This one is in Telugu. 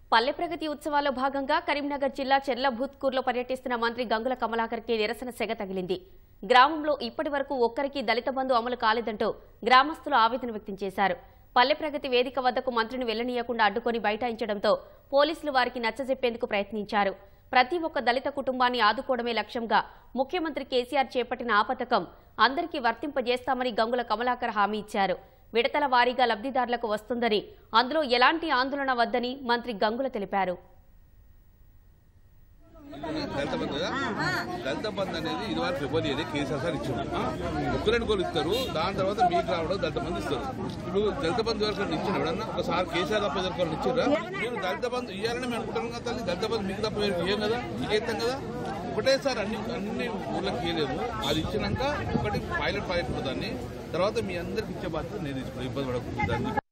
పల్లె ప్రగతి ఉత్సవాల్లో భాగంగా కరీంనగర్ జిల్లా చెర్లభూత్కూర్లో పర్యటిస్తున్న మంత్రి గంగుల కమలాకర్కి నిరసన సెగ తగిలింది గ్రామంలో ఇప్పటి వరకు ఒక్కరికి దళిత బంధు అమలు కాలేదంటూ గ్రామస్తులు ఆవేదన వ్యక్తం చేశారు పల్లె ప్రగతి వేదిక వద్దకు మంత్రిని వెళ్లనీయకుండా అడ్డుకొని బైఠాయించడంతో పోలీసులు వారికి నచ్చజెప్పేందుకు ప్రయత్నించారు ప్రతి ఒక్క దళిత కుటుంబాన్ని ఆదుకోవడమే లక్ష్యంగా ముఖ్యమంత్రి కేసీఆర్ చేపట్టిన ఆ పథకం అందరికీ వర్తింపజేస్తామని గంగుల కమలాకర్ హామీ ఇచ్చారు విడతల వారీగా లబ్ధిదారులకు వస్తుందని అందులో ఎలాంటి ఆందోళన వద్దని మంత్రి గంగుల తెలిపారు దళిత బంధు కదా దళిత బంధు అనేది ఇది వరకు ఇవ్వదు అనేది కేసీఆర్ సార్ ఇచ్చారు ఒక్క రెండు కోళ్ళు ఇస్తారు దాని తర్వాత మీకు రావడం దళిత బంధు ఇస్తారు ఇప్పుడు దళిత బంధు ఎవరికైనా ఇచ్చిన ఎవడన్నా ఒకసారి కేసీఆర్ తప్ప ఎవరికైనా ఇచ్చారా మీరు దళిత బంధు ఇవ్వాలని మేము అనుకుంటాం కదా తల్లి దళిత బంధు మీకు తప్ప ఎవరికి ఇయ్యం కదా ఇకేస్తాం కదా ఒకటేసారి అన్ని అన్ని ఊళ్ళకి ఇవ్వలేదు అది ఇచ్చినాక ఒకటి పైలట్ ప్రాజెక్ట్ దాన్ని తర్వాత మీ అందరికి ఇచ్చే బాధ్యత నేను తీసుకున్నాను ఇబ్బంది పడకుండా దాన్ని